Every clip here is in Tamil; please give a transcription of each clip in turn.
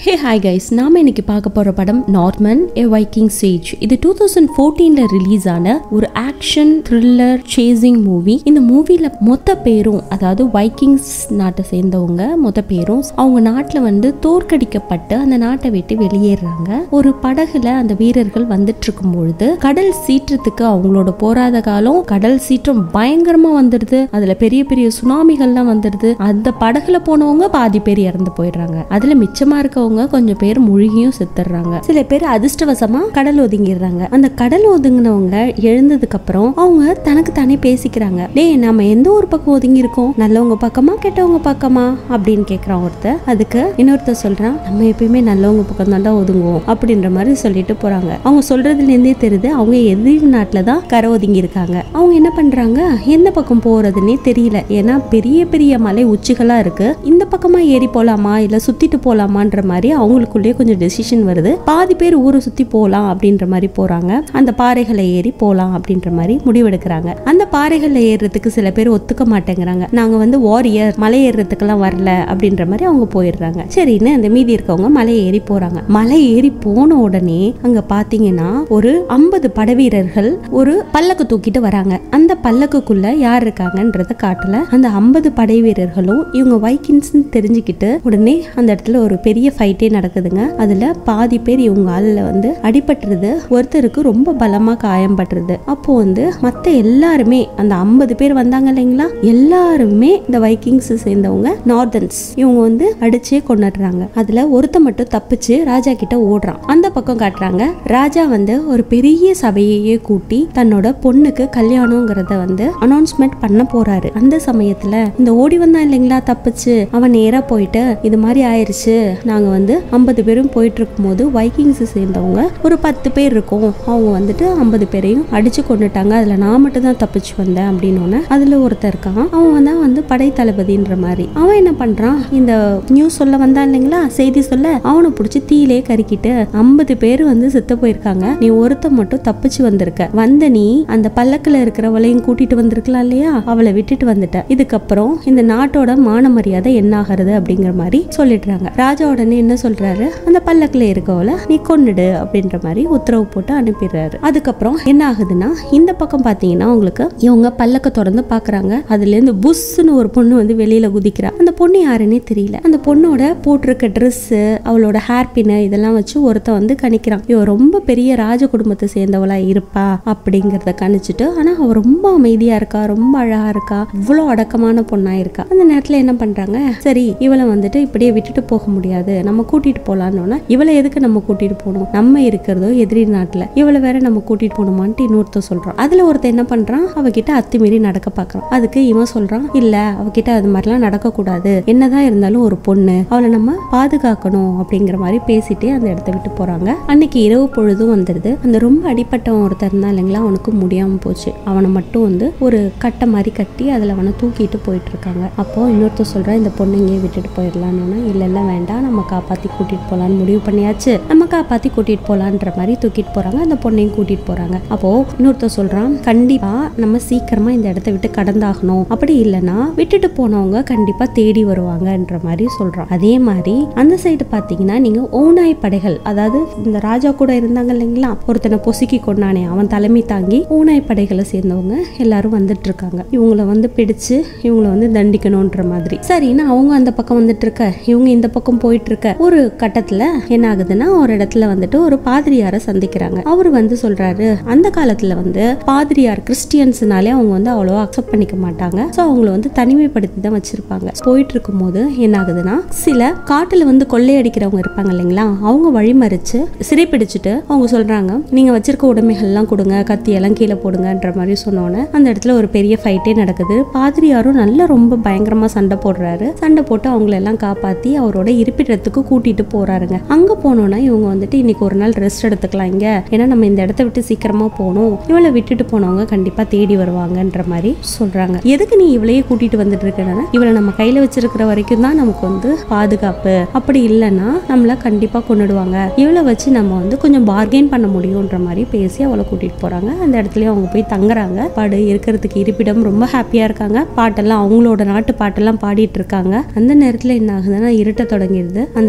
ஹே ஹாய் கைஸ் நாம இன்னைக்கு பார்க்க போற படம் நார்மன் ஏ வைக்கிங் சேஜ் இது டூ தௌசண்ட் ஃபோர்டீன்ல ரிலீஸ் ஆன ஒரு ஆக்ஷன் த்ரில்லர் சேசிங் மூவி இந்த மூவில மொத்த பேரும் அதாவது வைக்கிங்ஸ் நாட்டை சேர்ந்தவங்க மொத்த பேரும் அவங்க நாட்டுல வந்து தோற்கடிக்கப்பட்டு அந்த நாட்டை விட்டு வெளியேறாங்க ஒரு படகுல அந்த வீரர்கள் வந்துட்டு இருக்கும் பொழுது கடல் சீற்றத்துக்கு அவங்களோட போராத காலம் கடல் சீற்றம் பயங்கரமா வந்துடுது அதுல பெரிய பெரிய சுனாமிகள்லாம் வந்துடுது அந்த படகுல போனவங்க பாதி பேர் இறந்து போயிடுறாங்க அதுல மிச்சமா இருக்கவங்க கொஞ்சம் பேர் முழுகியும் செத்துடுறாங்க சில பேர் அதிர்ஷ்டவசமா கடல் ஒதுங்கிடுறாங்க அந்த கடல் ஒதுங்கினவங்க எழுந்ததுக்கு அப்புறம் அவங்க தனக்கு தானே பேசிக்கிறாங்க டேய் நாம எந்த ஒரு பக்கம் ஒதுங்கி இருக்கோம் நல்லவங்க பக்கமா கெட்டவங்க பக்கமா அப்படின்னு கேக்குறான் ஒருத்தர் அதுக்கு இன்னொருத்தர் சொல்றான் நம்ம எப்பயுமே நல்லவங்க பக்கம் தான்டா ஒதுங்குவோம் அப்படின்ற மாதிரி சொல்லிட்டு போறாங்க அவங்க சொல்றதுல இருந்தே தெரியுது அவங்க எதிர் நாட்டுல தான் கரை ஒதுங்கி இருக்காங்க அவங்க என்ன பண்றாங்க எந்த பக்கம் போறதுன்னே தெரியல ஏன்னா பெரிய பெரிய மலை உச்சிகளா இருக்கு இந்த பக்கமா ஏறி போலாமா இல்ல சுத்திட்டு போலாமான்ற மாதிரி அவங்களுக்குள்ளேயே கொஞ்சம் டெசிஷன் வருது பாதி பேர் ஊரை சுத்தி போலாம் அப்படின்ற மாதிரி போறாங்க அந்த பாறைகளை ஏறி போலாம் அப்படின்ற மாதிரி முடிவெடுக்கிறாங்க அந்த பாறைகள்ல ஏறுறதுக்கு சில பேர் ஒத்துக்க மாட்டேங்கிறாங்க நாங்க வந்து வாரியர் மலை ஏறுறதுக்கெல்லாம் வரல அப்படின்ற மாதிரி அவங்க போயிடுறாங்க சரின்னு அந்த மீதி இருக்கவங்க மலை ஏறி போறாங்க மலை ஏறி போன உடனே அங்க பாத்தீங்கன்னா ஒரு ஐம்பது படவீரர்கள் ஒரு பல்லக்கு தூக்கிட்டு வராங்க அந்த பல்லக்குக்குள்ள யார் இருக்காங்கன்றத காட்டல அந்த ஐம்பது படை வீரர்களும் இவங்க வைக்கின்ஸ் தெரிஞ்சுக்கிட்டு உடனே அந்த இடத்துல ஒரு பெரிய ஃபைட்டே நடக்குதுங்க அதுல பாதி பேர் இவங்க ஆளுல வந்து அடிபட்டுருது ஒருத்தருக்கு ரொம்ப பலமா காயம்பட்டுருது அப்போ வந்து மத்த எல்லாருமே அந்த ஐம்பது பேர் வந்தாங்க இல்லைங்களா எல்லாருமே இந்த வைக்கிங்ஸ் சேர்ந்தவங்க நார்தன்ஸ் இவங்க வந்து அடிச்சே கொண்டுடுறாங்க அதுல ஒருத்த மட்டும் தப்பிச்சு ராஜா கிட்ட ஓடுறான் அந்த பக்கம் காட்டுறாங்க ராஜா வந்து ஒரு பெரிய சபையையே கூட்டி தன்னோட பொண்ணுக்கு கல்யாணங்கிறத வந்து அனௌன்ஸ்மெண்ட் பண்ண போறாரு அந்த சமயத்துல இந்த ஓடி வந்தான் இல்லைங்களா தப்பிச்சு அவன் நேரா போயிட்டு இது மாதிரி ஆயிருச்சு நாங்க வந்து ஐம்பது பேரும் போயிட்டு இருக்கும்போது வைக்கிங்ஸ் சேர்ந்தவங்க ஒரு பத்து பேர் இருக்கோம் அவங்க வந்துட்டு ஐம்பது பேரையும் அடிச்சு கொண்டுட்டாங்க அதுல நான் மட்டும் தான் தப்பிச்சு வந்தேன் அப்படின்னு அதுல ஒருத்தர் இருக்கான் அவன் தான் வந்து படை தளபதின்ற மாதிரி அவன் என்ன பண்றான் இந்த நியூஸ் சொல்ல வந்தான் இல்லைங்களா செய்தி சொல்ல அவனை பிடிச்சி தீயிலே கருக்கிட்டு ஐம்பது பேர் வந்து செத்து போயிருக்காங்க நீ ஒருத்த மட்டும் தப்பிச்சு வந்திருக்க வந்த நீ அந்த பல்லக்குல இருக்கிறவளையும் கூட்டிட்டு வந்திருக்கலாம் இல்லையா அவளை விட்டுட்டு வந்துட்ட இதுக்கப்புறம் இந்த நாட்டோட மான மரியாதை என்ன ஆகிறது அப்படிங்கிற மாதிரி சொல்லிடுறாங்க ராஜா உடனே என்ன சொல்றாரு அந்த பல்லக்குல இருக்கவளை நீ கொன்னுடு அப்படின்ற மாதிரி உத்தரவு போட்டு அனுப்பிடுறாரு அதுக்கப்புறம் என்ன ஆகுதுன்னா இந்த பக்கம் பாத்தீங்கன்னா உங்களுக்கு இவங்க பல்லக்க தொடர்ந்து பாக்குறாங்க அதுல இருந்து புஷ்னு ஒரு பொண்ணு வந்து வெளியில குதிக்கிறா அந்த பொண்ணு யாருன்னே தெரியல அந்த பொண்ணோட போட்டிருக்க ட்ரெஸ் அவளோட ஹேர் பின்னு இதெல்லாம் வச்சு ஒருத்த வந்து கணிக்கிறான் இவ ரொம்ப பெரிய ராஜ குடும்பத்தை சேர்ந்தவளா இருப்பா அப்படிங்கறத கணிச்சிட்டு ஆனா அவ ரொம்ப அமைதியா இருக்கா ரொம்ப அழகா இருக்கா இவ்வளவு அடக்கமான பொண்ணா இருக்கா அந்த நேரத்துல என்ன பண்றாங்க சரி இவளை வந்துட்டு இப்படியே விட்டுட்டு போக முடியாது நம்ம கூட்டிட்டு போலான்னு இவளை எதுக்கு நம்ம கூட்டிட்டு போகணும் நம்ம இருக்கிறதோ எதிரி நாட்டுல இவளை வேற நம்ம கூட்டிட்டு போகணுமான்ட்டு இன்னொருத்த சொல்றான் அதுல ஒருத்தன் என்ன பண்றான் அவகிட்ட அத்துமீறி நடக்க பாக்குறான் அதுக்கு இவன் சொல்றான் இல்ல அவகிட்ட அது மாதிரிலாம் நடக்க கூடாது என்னதான் இருந்தாலும் ஒரு பொண்ணு அவளை நம்ம பாதுகாக்கணும் அப்படிங்கிற மாதிரி பேசிட்டே அந்த இடத்த விட்டு போறாங்க அன்னைக்கு இரவு பொழுதும் வந்துடுது அந்த ரொம்ப அடிப்பட்டவன் ஒருத்தர் இருந்தான் இல்லைங்களா அவனுக்கு முடியாம போச்சு அவனை மட்டும் வந்து ஒரு கட்டை மாதிரி கட்டி அதுல அவனை தூக்கிட்டு போயிட்டு இருக்காங்க அப்போ இன்னொருத்தர் சொல்றான் இந்த பொண்ணு இங்கே விட்டுட்டு போயிடலான்னு இல்ல இல்ல வேண்டாம் நம்ம காப்பாத்தி கூட்டிட்டு போலான்னு முடிவு பண்ணியாச்சு நம்ம காப்பாத்தி கூட்டிட்டு போலான்ற மாதிரி தூக்கிட்டு போறாங்க அந்த பொண்ணையும் கூட்டிட்டு போறாங்க அப்போ இன்னொருத்தர் சொல்றான் கண்டிப்பா நம்ம சீக்கிரமா இந்த இடத்த விட்டு கடந்தாகணும் அப்படி இல்லைன்னா விட்டுட்டு போனவங்க கண்டிப்பா தேடி வருவாங்கன்ற மாதிரி சொல்றான் அதே மாதிரி அந்த சைடு பாத்தீங்கன்னா நீங்க ஓனாய் படைகள் அதாவது இந்த ராஜா கூட இருந்தாங்க இல்லைங்களா ஒருத்தனை பொசுக்கி கொண்டானே அவன் தலைமை தாங்கி ஓனாய் படைகளை சேர்ந்தவங்க எல்லாரும் வந்துட்டு இருக்காங்க இவங்கள வந்து பிடிச்சு இவங்கள வந்து தண்டிக்கணும்ன்ற மாதிரி சரின்னு அவங்க அந்த பக்கம் வந்துட்டு இருக்க இவங்க இந்த பக்கம் போயிட்டு இருக்க ஒரு கட்டத்துல என்ன ஆகுதுன்னா ஒரு இடத்துல வந்துட்டு ஒரு பாதிரியாரை சந்திக்கிறாங்க அவர் வந்து சொல்றாரு அந்த காலத்துல வந்து பாதிரியார் கிறிஸ்டியன்ஸ்னாலே அவங்க வந்து அவ்வளவா அக்செப்ட் பண்ணிக்க மாட்டாங்க ஸோ அவங்கள வந்து தனிமைப்படுத்தி தான் வச்சிருப்பாங்க போயிட்டு இருக்கும்போது என்ன ஆகுதுன்னா சில காட்டுல வந்து கொள்ளையடிக்கிறவங்க இருப்பாங்க இல்லைங்களா அவங்க வழிமறிச்சு சிறைப்பிடிச்சிட்டு அவங்க சொல்றாங்க நீங்க வச்சிருக்க உடைமைகள்லாம் கொடுங்க கத்தி எல்லாம் கீழே போடுங்கன்ற மாதிரி சொன்னோன்னே அந்த இடத்துல ஒரு பெரிய ஃபைட்டே நடக்குது பாதிரியாரும் நல்ல ரொம்ப பயங்கரமா சண்டை போடுறாரு சண்டை போட்டு அவங்கள எல்லாம் காப்பாத்தி அவரோட இருப்பிடத்துக்கு கூட்டிட்டு போறாருங்க அங்க போனோம்னா இவங்க வந்துட்டு இன்னைக்கு ஒரு நாள் ரெஸ்ட் எடுத்துக்கலாம் இங்க ஏன்னா நம்ம இந்த இடத்த விட்டு சீக்கிரமா போகணும் இவளை விட்டுட்டு போனவங்க கண்டிப்பா தேடி வருவாங்கன்ற மாதிரி சொல்றாங்க எதுக்கு நீ இவளையே கூட்டிட்டு வந்துட்டு இருக்கனா இவளை நம்ம கையில வச்சிருக்கிற வரைக்கும் தான் நமக்கு வந்து பாதுகாப்பு அப்படி இல்லைன்னா நம்மள கண்டிப்பா கொண்டுடுவாங்க இவளை வச்சு நம்ம வந்து கொஞ்சம் பார்கெயின் பண்ண முடியும்ன்ற மாதிரி பேசி அவளை கூட்டிட்டு போறாங்க அந்த இடத்துலயும் அவங்க போய் தங்குறாங்க பாடு இருக்கிறதுக்கு இருப்பிடம் ரொம்ப ஹாப்பியா இருக்காங்க பாட்டெல்லாம் அவங்களோட நாட்டு பாட்டெல்லாம் பாடிட்டு இருக்காங்க அந்த நேரத்துல என்ன ஆகுதுன்னா இருட்ட தொடங்கிடுது அந்த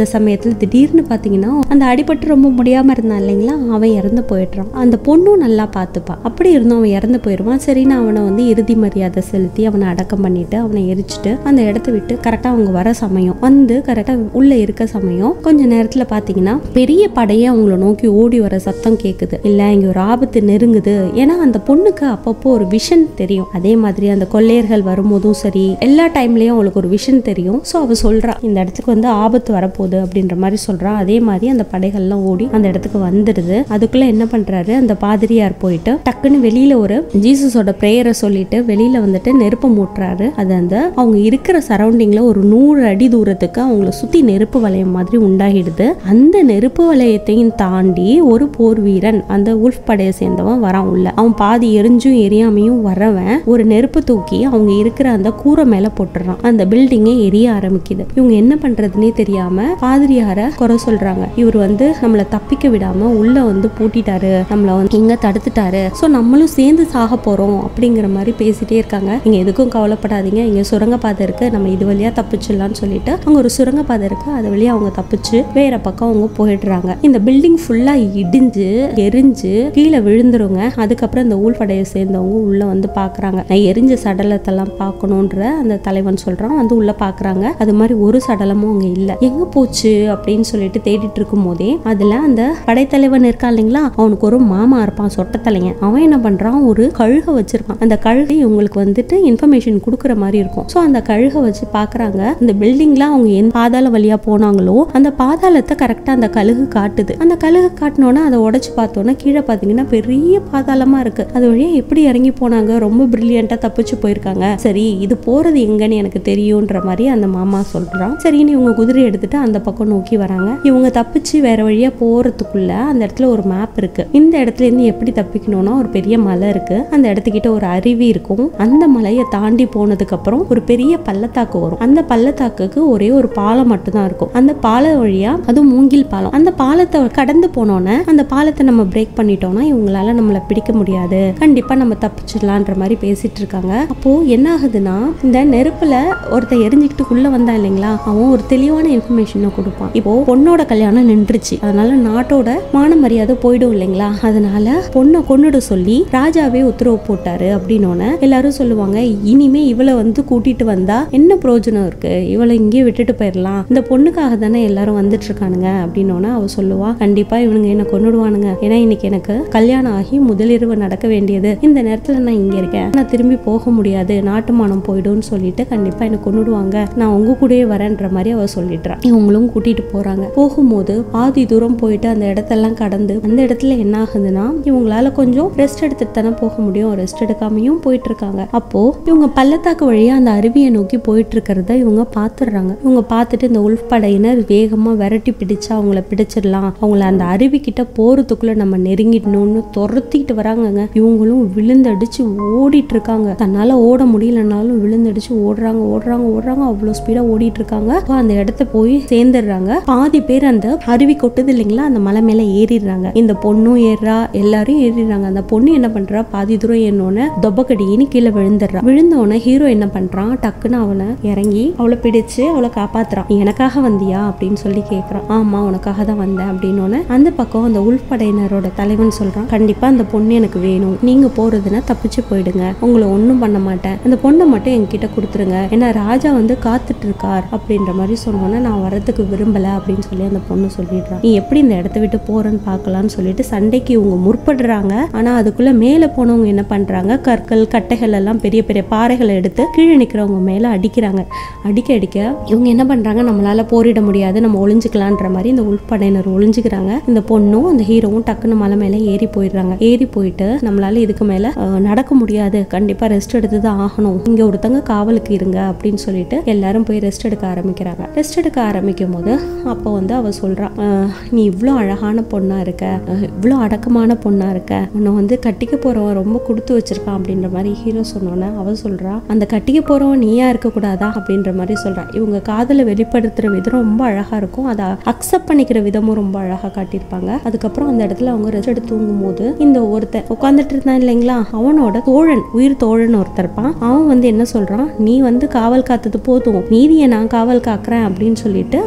சமயத்துல திடீர்னு பாத்தீங்கன்னா அந்த அடிபட்டு ரொம்ப முடியாம இருந்தான் இல்லைங்களா அவன் இறந்து போயிடுறான் அந்த பொண்ணும் நல்லா பார்த்துப்பா அப்படி இருந்தும் அவன் இறந்து போயிடுவான் சரின்னு அவனை வந்து இறுதி மரியாதை செலுத்தி அவனை அடக்கம் பண்ணிட்டு அவனை எரிச்சிட்டு அந்த இடத்த விட்டு கரெக்டா அவங்க வர சமயம் வந்து கரெக்டா உள்ள இருக்க சமயம் கொஞ்ச நேரத்துல பாத்தீங்கன்னா பெரிய படையே அவங்கள நோக்கி ஓடி வர சத்தம் கேக்குது இல்ல இங்க ஒரு ஆபத்து நெருங்குது ஏன்னா அந்த பொண்ணுக்கு அப்பப்போ ஒரு விஷன் தெரியும் அதே மாதிரி அந்த கொள்ளையர்கள் வரும்போதும் சரி எல்லா டைம்லயும் அவளுக்கு ஒரு விஷன் தெரியும் ஸோ அவ சொல்றா இந்த இடத்துக்கு வந்து ஆபத்து வரப்போகுது அப்படின்ற மாதிரி சொல்றா அதே மாதிரி அந்த படைகள்லாம் ஓடி அந்த இடத்துக்கு வந்துடுது அதுக்குள்ள என்ன பண்றாரு அந்த பாதிரியார் போயிட்டு டக்குன்னு வெளியில ஒரு ஜீசஸோட பிரேயரை சொல்லிட்டு வெளியில வந்துட்டு நெருப்பை மூட்டுறாரு அது அந்த அவங்க இருக்கிற சரௌண்டிங்ல ஒரு நூறு அடி தூரத்துக்கு அவங்கள சுத்தி நெருப்பு வளையம் மாதிரி உண்டாகிடுது அந்த நெருப்பு வளையத்தையும் தாண்டி ஒரு போர் வீரன் அந்த உல்ஃப் படையை சேர்ந்தவன் வரான் உள்ள அவன் பாதி எரிஞ்சும் எரியாமையும் வரவன் ஒரு நெருப்பு தூக்கி அவங்க இருக்கிற அந்த கூரை மேல போட்டுறான் அந்த பில்டிங்கே எரிய ஆரம்பிக்குது இவங்க என்ன பண்றதுன்னே தெரியாம பாதிரியார குறை சொல்றாங்க இவர் வந்து நம்மளை தப்பிக்க விடாம உள்ள வந்து பூட்டிட்டாரு நம்மள வந்து இங்க தடுத்துட்டாரு ஸோ நம்மளும் சேர்ந்து சாக போறோம் அப்படிங்கிற மாதிரி பேசிட்டே இருக்காங்க நீங்க எதுக்கும் கவலைப்படாதீங்க இங்க சுரங்கப்பாதை இருக்கு நம்ம இது வழியா தப்பிச்சிடலாம்னு சொல்லிட்டு அங்க ஒரு சுரங்கப்பாதை இருக்கு அது வழியா அவங்க தப்பிச்சு வேற பக்கம் அவங்க போயிடுறாங்க இந்த பில்டிங் ஃபுல்லா இடிஞ்சு எரிஞ்சு கீழே விழுந்துருங்க அதுக்கப்புறம் இந்த ஊழ்படையை சேர்ந்தவங்க உள்ள வந்து பாக்குறாங்க நான் எரிஞ்ச சடலத்தெல்லாம் பார்க்கணுன்ற அந்த தலைவன் சொல்றான் வந்து உள்ள பாக்குறாங்க அது மாதிரி ஒரு சடலமும் அங்க இல்ல எங்க போச்சு அப்படின்னு சொல்லிட்டு தேடிட்டு இருக்கும் போதே அதுல அந்த படைத்தலைவன் இருக்கான் இல்லைங்களா அவனுக்கு ஒரு மாமா இருப்பான் சொட்ட தலையன் அவன் என்ன பண்றான் ஒரு கழுகை வச்சிருக்கான் அந்த கழுகை இவங்களுக்கு வந்துட்டு இன்ஃபர்மேஷன் கொடுக்குற மாதிரி இருக்கும் ஸோ அந்த கழுகை வச்சு பாக்குறாங்க அந்த பில்டிங்ல அவங்க எந்த பாதாள வழியா போனாங்களோ அந்த பாதாளத்தை கரெக்டா அந்த கழுகு காட்டுது அந்த கழுகு காட்டினோன்னா அதை உடைச்சு பார்த்தோன்னா கீழே பார்த்தீங்கன்னா பெரிய பாதாளமா இருக்கு அது வழியா எப்படி இறங்கி போனாங்க ரொம்ப பிரில்லியண்டா தப்பிச்சு போயிருக்காங்க சரி இது போறது எங்கன்னு எனக்கு தெரியும்ன்ற மாதிரி அந்த மாமா சொல்றான் சரின்னு இவங்க குதிரை எடுத்துட்டு அந்த பக்கம் நோக்கி வராங்க இவங்க தப்பிச்சு வேற வழியா போறதுக்குள்ள அந்த இடத்துல ஒரு மேப் இருக்கு இந்த இடத்துல இருந்து எப்படி தப்பிக்கணும்னா ஒரு பெரிய மலை இருக்கு அந்த இடத்துக்கிட்ட ஒரு அருவி இருக்கும் அந்த மலையை தாண்டி போனதுக்கு அப்புறம் ஒரு பெரிய பள்ளத்தாக்கு வரும் அந்த பள்ளத்தாக்குக்கு ஒரே ஒரு பாலம் மட்டும்தான் இருக்கும் அந்த பாலம் வழியா அதுவும் மூங்கில் பாலம் அந்த பாலத்தை கடந்து போனோன்னே அந்த பாலத்தை நம்ம பிரேக் பண்ணிட்டோம்னா இவங்களால நம்மள பிடிக்க முடியாது கண்டிப்பா நம்ம தப்பிச்சிடலான்ற மாதிரி பேசிட்டு இருக்காங்க அப்போ என்ன ஆகுதுன்னா இந்த நெருப்புல ஒருத்தன் எரிஞ்சுக்கிட்டு உள்ள வந்தான் இல்லைங்களா அவன் ஒரு தெளிவான இன்ஃபர்மேஷனை கொடுப்பான் இப்போ பொண்ணோட கல்யாணம் நின்றுச்சு அதனால நாட்டோட மான மரியாதை போயிடும் இல்லைங்களா அதனால பொண்ணை கொன்னுட சொல்லி ராஜாவே உத்தரவு போட்டாரு அப்படின்னோடனே எல்லாரும் சொல்லுவாங்க இனிமே இவளை வந்து கூட்டிட்டு வந்தா என்ன பிரயோஜனம் இருக்கு இவளை இங்கேயே விட்டுட்டு போயிடலாம் இந்த பொண்ணுக்காக தானே எல்லாரும் வந்துட்டு இருக்கானுங்க அப்படின்னோடனே அவ சொல்லுவா கண்டிப்பா இவனுங்க என்ன கொன்னுடுவானுங்க ஏன்னா இன்னைக்கு எனக்கு கல்யாணம் ஆகி முதலிரவு நடக்க வேண்டியது இந்த நேரத்துல நான் இங்க இருக்கேன் நான் திரும்பி போக முடியாது நாட்டு மானம் போயிடும்னு சொல்லிட்டு கண்டிப்பா என்ன கொன்னுடுவாங்க நான் உங்க கூடயே வரேன்ற மாதிரி அவ சொல்லிடுறா இவங்களும் கூட்டிட்டு போறாங்க போகும்போது பாதி தூரம் போயிட்டு அந்த இடத்தெல்லாம் கடந்து அந்த இடத்துல என்ன ஆகுதுன்னா இவங்களால கொஞ்சம் ரெஸ்ட் எடுத்துட்டு தானே போக முடியும் ரெஸ்ட் எடுக்காமையும் போயிட்டு இருக்காங்க அப்போ இவங்க பள்ளத்தாக்கு வழியா அந்த அருவியை நோக்கி போயிட்டு இருக்கிறத இவங்க பாத்துடுறாங்க இவங்க பார்த்துட்டு இந்த உள்ஃப் படையினர் வேகமா விரட்டி பிடிச்சு அவங்கள பிடிச்சிடலாம் அவங்கள அந்த அருவி கிட்ட போறதுக்குள்ள நம்ம நெருங்கிடணும்னு துரத்திட்டு வராங்கங்க இவங்களும் விழுந்தடிச்சு ஓடிட்டு இருக்காங்க தன்னால ஓட முடியலனாலும் விழுந்தடிச்சு ஓடுறாங்க ஓடுறாங்க ஓடுறாங்க அவ்வளோ ஸ்பீடா ஓடிட்டு இருக்காங்க அப்போ அந்த இடத்த போய் சேர்ந்துடுறாங்க பாதி பேர் அந்த அருவி கொட்டுது இல்லைங்களா அந்த மலை மேல ஏறிடுறாங்க இந்த பொண்ணும் ஏறுறா எல்லாரும் ஏறிடுறாங்க அந்த பொண்ணு என்ன பண்றா பாதி தூரம் ஏறினோடனே தொபக்கடின்னு கீழே விழுந்துடுறா விழுந்தோடனே ஹீரோ என்ன பண்றான் டக்குன்னு அவனை இறங்கி அவளை பிடிச்சு அவளை காப்பாத்துறான் "நீ எனக்காக வந்தியா அப்படின்னு சொல்லி கேட்கறான் ஆமா உனக்காக தான் வந்தேன் அப்படின்னோடனே அந்த பக்கம் அந்த உள்படையினரோட படையினரோட தலைவன் சொல்றான் கண்டிப்பா அந்த பொண்ணு எனக்கு வேணும் நீங்க போறதுன்னா தப்பிச்சு போயிடுங்க உங்களை ஒன்றும் பண்ண மாட்டேன் அந்த பொண்ணை மட்டும் என்கிட்ட கொடுத்துருங்க ஏன்னா ராஜா வந்து காத்துட்டு இருக்கார் அப்படின்ற மாதிரி சொன்னோன்னே நான் வரதுக்கு விரும்பல அப்படின்னு சொல்லி அந்த பொண்ணு சொல்லிடுறான் நீ எப்படி இந்த இடத்த விட்டு போறேன்னு பார்க்கலாம்னு சொல்லிட்டு சண்டைக்கு இவங்க முற்படுறாங்க ஆனா அதுக்குள்ள மேலே போனவங்க என்ன பண்றாங்க கற்கள் கட்டைகள் எல்லாம் பெரிய பெரிய பாறைகளை எடுத்து கீழே நிக்கிறவங்க மேல அடிக்கிறாங்க அடிக்க அடிக்க இவங்க என்ன பண்றாங்க நம்மளால போரிட முடியாது நம்ம ஒளிஞ்சுக்கலான்ற மாதிரி இந்த உள்படையினர் ஒளிஞ்சுக்கிறாங்க இந்த பொண்ணும் அந்த ஹீரோவும் டக்குன்னு மலை மேல ஏறி போயிடுறாங்க ஏறி போயிட்டு நம்மளால இதுக்கு மேல அஹ், நடக்க முடியாது கண்டிப்பா ரெஸ்ட் எடுத்து தான் ஆகணும் இங்க ஒருத்தங்க காவலுக்கு இருங்க அப்படின்னு சொல்லிட்டு எல்லாரும் போய் ரெஸ்ட் எடுக்க ஆரம்பிக்கிறாங்க ரெஸ்ட் எடுக்க ஆரம்பிக்கும் போது அப்போ வந்து அவ சொல்றா "அஹ், நீ இவ்வளோ அழகான பொண்ணா இருக்க அஹ், இவ்வளோ அடக்கமான பொண்ணா இருக்க உன்னை வந்து கட்டிக்க போறவன் ரொம்ப கொடுத்து வச்சிருக்கான் அப்படின்ற மாதிரி ஹீரோ சொன்னோன்னே அவ சொல்றா அந்த கட்டிக்க போறவன் நீயா இருக்க கூடாதா அப்படின்ற மாதிரி சொல்றா இவங்க காதலை வெளிப்படுத்துற விதம் ரொம்ப அழகா இருக்கும் அதை அக்செப்ட் பண்ணிக்கிற விதமும் ரொம்ப அழகா காட்டியிருப்பாங்க அதுக்கப்புறம் அந்த இடத்துல அவங்க ரெஸ்ட் எடுத்து தூங்கும் போது இந்த ஒருத்தன் உட்காந்துட்டு இருந்தான் இல்லைங்களா அவனோட தோழன் உயிர் தோழன் ஒருத்தர் இருப்பான் அவன் வந்து என்ன சொல்றான் நீ வந்து காவல் காத்தது போதும் மீதியை நான் காவல் காக்குறேன் அப்படின்னு சொல்லிட்டு அவன்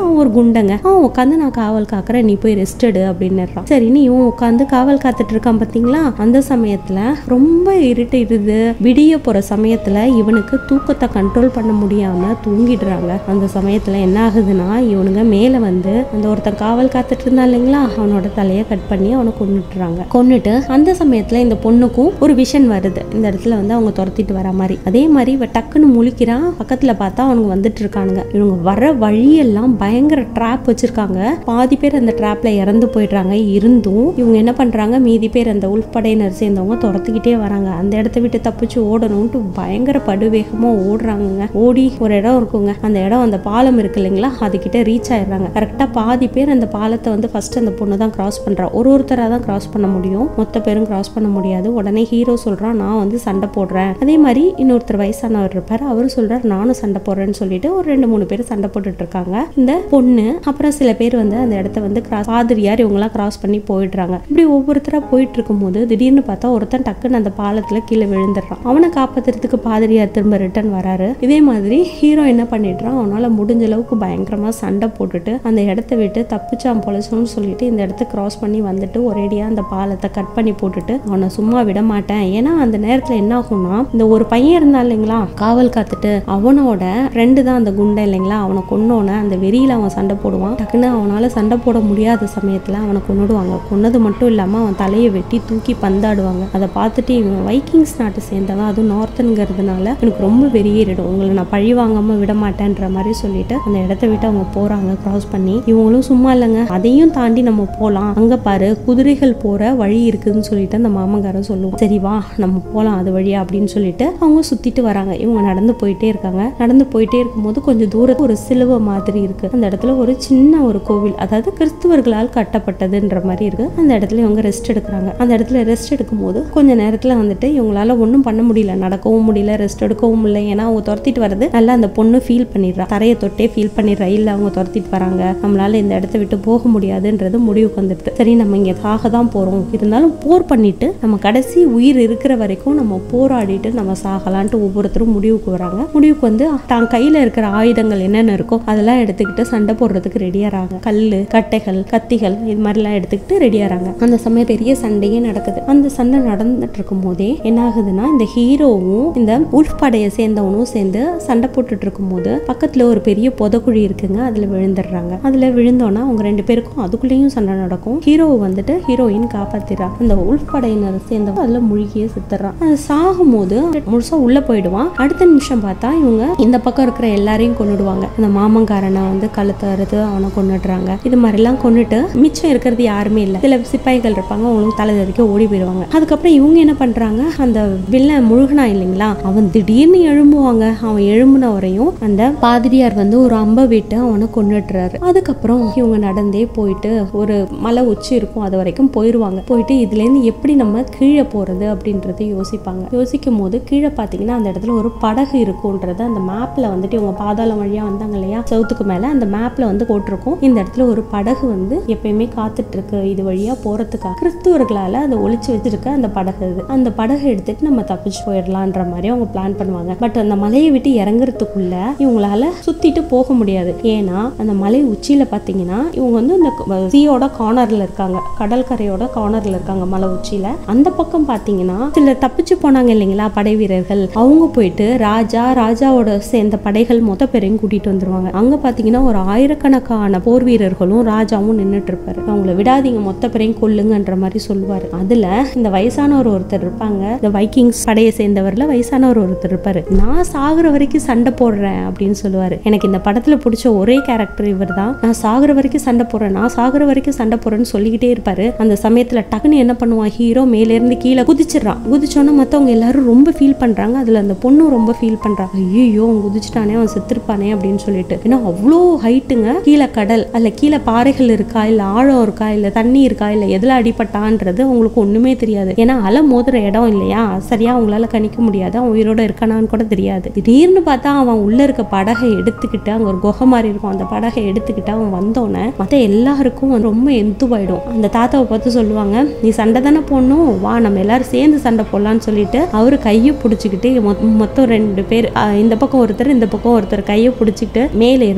அவன் ஒரு குண்டங்க அவன் உட்காந்து நான் காவல் காக்குறேன் நீ போய் ரெஸ்ட் எடு அப்படின்னுறான் சரின்னு இவன் உட்காந்து காவல் காத்துட்டு இருக்கான் பாத்தீங்களா அந்த சமயத்துல ரொம்ப இருட்டிடுது விடிய போற சமயத்துல இவனுக்கு தூக்கத்தை கண்ட்ரோல் பண்ண முடியாம தூங்கிடுறாங்க அந்த சமயத்துல என்ன ஆகுதுன்னா இவனுங்க மேல வந்து அந்த ஒருத்தன் காவல் காத்துட்டு இருந்தான் இல்லைங்களா அவனோட தலையை கட் பண்ணி அவனை கொன்னுட்டுறாங்க கொன்னுட்டு அந்த சமயத்துல இந்த பொண்ணுக்கும் ஒரு விஷன் வருது இந்த இடத்துல வந்து அவங்க துரத்திட்டு வர மாதிரி அதே மாதிரி இவ டக்குன்னு முழிக்கிறான் பக்கத்துல பார்த்தா அவனுங்க வந்துட்டு இருக்கானுங்க இவங்க வர வழியெல்லாம் பயங்கர ட்ராப் வச்சிருக்காங்க பாதி பேர் அந்த ட்ராப்ல இறந்து போயிடுறாங்க இருந்தும் இவங்க என்ன பண்றாங்க மீதி பேர் அந்த உள்படையினர் படையினர் சேர்ந்தவங்க துரத்துக்கிட்டே வராங்க அந்த இடத்த விட்டு தப்பிச்சு ஓடணும்ட்டு பயங்கர படுவேகமா ஓடுறாங்கங்க ஓடி ஒரு இடம் இருக்குங்க அந்த இடம் அந்த பாலம் இருக்கு இல்லைங்களா அதுகிட்ட ரீச் ஆயிடுறாங்க கரெக்டா பாதி பேர் அந்த பாலத்தை வந்து ஃபர்ஸ்ட் அந்த பொண்ணு தான் கிராஸ் பண்றா ஒரு ஒருத்தரா தான் கிராஸ் பண்ண முடியும் மொத்த பேரும் கிராஸ் பண்ண முடியாது உடனே ஹீரோ சொல்றான் நான் வந்து சண்டை போடுறேன் அதே மாதிரி இன்னொருத்தர் வயசானவர் இருப்பார் அவர் சொல்றாரு நானும் சண்டை போடுறேன்னு சொல்லிட்டு ஒரு ரெண்டு மூணு பேர் சண்டை போட்டுட்டு இருக்காங்க இந்த பொண்ணு அப்புறம் சில பேர் வந்து அந்த இடத்த வந்து கிராஸ் பாதிரியார் இவங்கெல்லாம் கிராஸ் பண்ணி போயிடுறாங்க இப்படி ஒவ்வொருத்தரா போயிட்டு இருக்கும்போது திடீர்னு பார்த்தா ஒருத்தன் டக்குன்னு அந்த பாலத்துல கீழே விழுந்துடுறான் அவனை காப்பாத்துறதுக்கு பாதிரியார் திரும்ப ரிட்டர்ன் வராரு இதே மாதிரி ஹீரோ என்ன பண்ணிடுறான் அவனால முடிஞ்ச அளவுக்கு பயங்கரமா சண்டை போட்டுட்டு அந்த இடத்த விட்டு தப்பிச்சான் பொழைச்சோன்னு சொல்லிட்டு இந்த இடத்த கிராஸ் பண்ணி வந்துட்டு ஒரேடியா அந்த பாலத்தை கட் பண்ணி போட்டுட்டு அவனை சும்மா விட மாட்டேன் ஏன்னா அந்த நேரத்துல என்ன ஆகும்னா இந்த ஒரு பையன் இருந்தான் இல்லைங்களா காவல் காத்துட்டு அவனோட ஃப்ரெண்டு தான் அந்த குண்டை இல்லைங்களா அவனை கொன்னோன அந்த வெறியில அவன் சண்டை போடுவான் டக்குன்னு அவனால சண்டை போட முடியாத சமயத்துல அவனை கொன்னுடுவாங்க கொன்னது மட்டும் இல்லாம அவன் தலையை வெட்டி தூக்கி பந்தாடுவாங்க அதை பார்த்துட்டு இவன் வைக்கிங்ஸ் நாட்டை சேர்ந்தவன் அதுவும் நார்த்தனுங்கிறதுனால எனக்கு ரொம்ப வெறியேறிடும் உங்களை நான் பழி வாங்காம விட மாட்டேன்ற மாதிரி சொல்லிட்டு அந்த இடத்த விட்டு அவங்க போறாங்க கிராஸ் பண்ணி இவங்களும் சும்மா இல்லைங்க அதையும் தாண்டி நம்ம போலாம் அங்க பாரு குதிரைகள் போற வழி இருக்குதுன்னு சொல்லிட்டு அந்த மாமங்காரன் சொல்லுவோம் சரி வா நம்ம போலாம் அது வழியா அப்படின்னு சொல்லிட்டு அவங்க சுத்திட்டு வராங்க இவங்க நடந்து போயிட்டே இருக்காங்க நடந்து போயிட்டே இருக்கும்போது கொஞ்சம் தூரத்துல ஒரு சிலுவை மாதிரி இருக்கு அந்த இடத்துல ஒரு சின்ன ஒரு கோவில் அதாவது கிறிஸ்துவர்களால் கட்டப்பட்டதுன்ற மாதிரி இருக்கு அந்த இடத்துல இவங்க ரெஸ்ட் எடுக்கிறாங்க அந்த இடத்துல ரெஸ்ட் எடுக்கும்போது கொஞ்ச நேரத்துல வந்துட்டு இவங்களால ஒன்றும் பண்ண முடியல நடக்கவும் முடியல ரெஸ்ட் எடுக்கவும் இல்லை ஏன்னா அவங்க துரத்திட்டு வர்றது நல்லா அந்த பொண்ணு ஃபீல் பண்ணிடுறா தரையை தொட்டே ஃபீல் பண்ணிடுறா இல்லை அவங்க துரத்திட்டு வராங்க நம்மளால இந்த இடத்த விட்டு போக முடியாதுன்றது முடிவுக்கு வந்துடுது சரி நம்ம இங்கே சாக தான் போறோம் இருந்தாலும் போர் பண்ணிட்டு நம்ம கடைசி உயிர் இருக்கிற வரைக்கும் நம்ம போராடிட்டு நம்ம சாகலான்ட்டு ஒவ்வொருத்தரும் முடிவுக்கு வராங்க முடிவுக்கு வந்து தான் கையில இருக்கிற ஆயுதங்கள் என்னென்ன இருக்கோ அதெல்லாம் எடுத்துக்கிட்டு சண்டை போடுறதுக்கு ரெடியாறாங்க கல்லு கட்டைகள் கத்திகள் இது மாதிரிலாம் எடுத்துக்கிட்டு ரெடியாறாங்க அந்த சமயம் பெரிய சண்டையே நடக்குது அந்த சண்டை நடந்துட்டு இருக்கும் போதே என்ன ஆகுதுன்னா இந்த ஹீரோவும் இந்த உல்ஃப் படையை சேர்ந்தவனும் சேர்ந்து சண்டை போட்டுட்டு இருக்கும்போது பக்கத்துல ஒரு பெரிய புதக்குழி இருக்குங்க அதுல விழுந்துடுறாங்க அதுல விழுந்தோன்னா அவங்க ரெண்டு பேருக்கும் அதுக்குள்ளேயும் சண்டை நடக்கும் ஹீரோவை வந்துட்டு ஹீரோயின் காப்பாத்திரா அந்த உல்ஃப் படையினர் சேர்ந்தவன் அதுல முழுகியே செத்துறான் அது சாகும்போது முழுசா உள்ள போயிடுவான் அடுத்த நிமிஷம் பார்த்தா இவங்க இந்த பக்கம் இருக்கிற எல்லாரையும் கொன்னுடுவாங்க அந்த மாமங்காரனை வந்து கழுத்தை அறுத்து அவனை கொன்னுடுறாங்க இது மாதிரிலாம் கொன்னுட்டு மிச்சம் இருக்கிறது யாருமே இல்லை சில சிப்பாய்கள் இருப்பாங்க அவங்களும் தலை தறிக்க ஓடி போயிடுவாங்க அதுக்கப்புறம் இவங்க என்ன பண்றாங்க அந்த வில்லன் முழுகனா இல்லைங்களா அவன் திடீர்னு எழும்புவாங்க அவன் எழும்புன வரையும் அந்த பாதிரியார் வந்து ஒரு அம்பை விட்டு அவனை கொன்னுட்டுறாரு அதுக்கப்புறம் இவங்க நடந்தே போயிட்டு ஒரு மலை உச்சி இருக்கும் அது வரைக்கும் போயிடுவாங்க போயிட்டு இதுல இருந்து எப்படி நம்ம கீழே போறது அப்படின்றத யோசிப்பாங்க யோசிக்கும் போது கீழே பாத்தீங்கன்னா அந்த இடத்துல ஒரு படகு இருக்கும்ன்றது அந்த மேப்ல வந்துட்டு இவங்க பாதாளம் வழியா வந்தாங்க இல்லையா சவுத்துக்கு மேல அந்த மேப்ல வந்து போட்டிருக்கும் இந்த இடத்துல ஒரு படகு வந்து எப்பயுமே காத்துட்டு இருக்கு இது வழியா போறதுக்காக கிறிஸ்துவர்களால அதை ஒளிச்சு வச்சிருக்க அந்த படகு இது அந்த படகு எடுத்துட்டு நம்ம தப்பிச்சு போயிடலான்ற மாதிரி அவங்க பிளான் பண்ணுவாங்க பட் அந்த மலையை விட்டு இறங்குறதுக்குள்ள இவங்களால சுத்திட்டு போக முடியாது ஏன்னா அந்த மலை உச்சியில பாத்தீங்கன்னா இவங்க வந்து இந்த சீயோட கார்னர்ல இருக்காங்க கடற்கரையோட கார்னர்ல இருக்காங்க மலை உச்சியில அந்த பக்கம் பாத்தீங்கன்னா சில தப்பிச்சு போனாங்க இல்லைங்களா படை வீரர்கள் அவங்க போயிட்டு ராஜா ராஜாவோட சேர்ந்த படைகள் மொத்த பேரையும் கூட்டிட்டு வந்துருவாங்க அங்க பாத்தீங்கன்னா ஒரு ஆயிரக்கணக்கான போர் வீரர்களும் ராஜாவும் நின்னுட்டு இருப்பாரு அவங்கள விடாதீங்க மொத்த பேரையும் கொல்லுங்கன்ற மாதிரி சொல்லுவாரு அதுல இந்த வயசானவர் ஒருத்தர் இருப்பாங்க இந்த வைக்கிங்ஸ் படையை சேர்ந்தவர்ல வயசானவர் ஒருத்தர் இருப்பாரு நான் சாகுற வரைக்கும் சண்டை போடுறேன் அப்படின்னு சொல்லுவாரு எனக்கு இந்த படத்துல பிடிச்ச ஒரே கேரக்டர் இவர் தான் நான் சாகுற வரைக்கும் சண்டை போடுறேன் நான் சாகுற வரைக்கும் சண்டை போடுறேன்னு சொல்லிக்கிட்டே இருப்பாரு அந்த சமயத்துல டக்குன்னு என்ன பண்ணுவான் ஹீரோ மேல இருந்து கீழே குதிச்சிடுறான் குதிச்சோன்னா மத்தவங்க எல்லாரும் ரொம்ப ஃபீல் பண்றாங்க அதுல அந்த பொண்ணும் ரொம்ப ஃபீல் பண்றாங்க ஐயோ அவன் குதிச்சிட்டானே அவன் செத்துருப்பானே அப்படின்னு சொல்லிட்டு ஏன்னா அவ்வளோ ஹைட்டுங்க கீழே கடல் அல்ல கீழே பாறைகள் இருக்கா இல்ல ஆழம் இருக்கா இல்ல தண்ணி இருக்கா இல்ல எதுல அடிபட்டான்றது அவங்களுக்கு ஒண்ணுமே தெரியாது ஏன்னா அலை மோதுற இடம் இல்லையா சரியா அவங்களால கணிக்க முடியாது அவன் உயிரோட இருக்கானான்னு கூட தெரியாது திடீர்னு பார்த்தா அவன் உள்ள இருக்க படகை எடுத்துக்கிட்டு அங்க ஒரு குகை மாதிரி இருக்கும் அந்த படகை எடுத்துக்கிட்டு அவன் வந்தோடனே மத்த எல்லாருக்கும் வந்து ரொம்ப எந்துவாயிடும் அந்த தாத்தாவை பார்த்து சொல்லுவாங்க நீ சண்டை தானே போடணும் வா நம்ம எல்லாரும் சேர்ந்து சண்டை போடலாம்னு சொல்லிட்டு அவரு கையை பிடிச்சிக்கிட்டு மொத்தம் ரெண்டு பேர் அஹ் இந்த பக்கம் ஒருத்தர் இந்த பக்கம் ஒருத்தர் கையை பிடிச்சிக்கிட்டு மேலே இருந்து கீழே குதி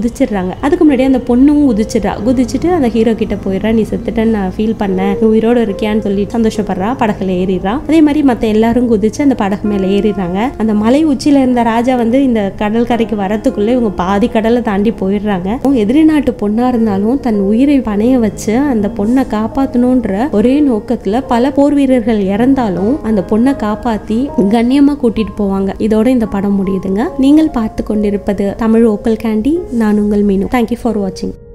குதிச்சிடுறாங்க அதுக்கு முன்னாடி அந்த பொண்ணும் குதிச்சிடுறா குதிச்சுட்டு அந்த ஹீரோ கிட்ட போயிடுறா நீ செத்துட்டேன்னு நான் ஃபீல் பண்ணேன் நீ உயிரோட இருக்கியான்னு சொல்லி சந்தோஷப்படுறா படகுல ஏறிடுறா அதே மாதிரி மத்த எல்லாரும் குதிச்சு அந்த படகு மேல ஏறிடுறாங்க அந்த மலை உச்சியில இருந்த ராஜா வந்து இந்த கடல் கரைக்கு வரத்துக்குள்ள இவங்க பாதி கடலை தாண்டி போயிடுறாங்க அவங்க எதிரி நாட்டு பொண்ணா இருந்தாலும் தன் உயிரை பணைய வச்சு அந்த பொண்ணை காப்பாத்தணும்ன்ற ஒரே நோக்கத்துல பல போர் வீரர்கள் இறந்தாலும் அந்த பொண்ணை காப்பாத்தி கண்ணியமா கூட்டிட்டு போவாங்க இதோட இந்த படம் முடியுதுங்க நீங்கள் பார்த்து கொண்டிருப்பது தமிழ் ஓக்கல் கேண்டி நான் உங்கள் மீனு தேங்க்யூ ஃபார் வாட்சிங்